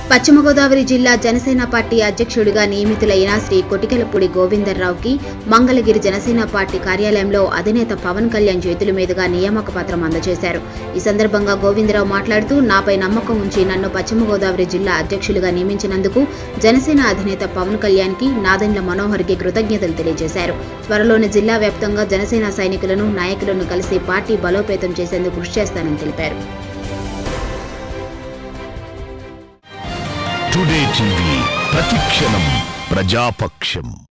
పశ్చిమ గోదావరి జిల్లా జనసేన పార్టీ అధ్యక్షుడిగా నియమితులైన శ్రీ కొటికెలపూడి గోవిందర్రావుకి మంగళగిరి జనసేన పార్టీ కార్యాలయంలో అధినేత పవన్ కళ్యాణ్ చేతుల మీదుగా నియామక పత్రం అందజేశారు ఈ సందర్భంగా గోవిందరావు మాట్లాడుతూ నాపై నమ్మకం ఉంచి నన్ను పశ్చిమ గోదావరి జిల్లా అధ్యక్షులుగా నియమించినందుకు జనసేన అధినేత పవన్ కళ్యాణ్ కి నాదెండ్ల మనోహర్కి కృతజ్ఞతలు తెలియజేశారు త్వరలోనే జిల్లా వ్యాప్తంగా జనసేన సైనికులను నాయకులను కలిసి పార్టీ బలోపేతం చేసేందుకు కృషి చేస్తానని తెలిపారు టుడే టీవీ ప్రతిక్షణం ప్రజాపక్షం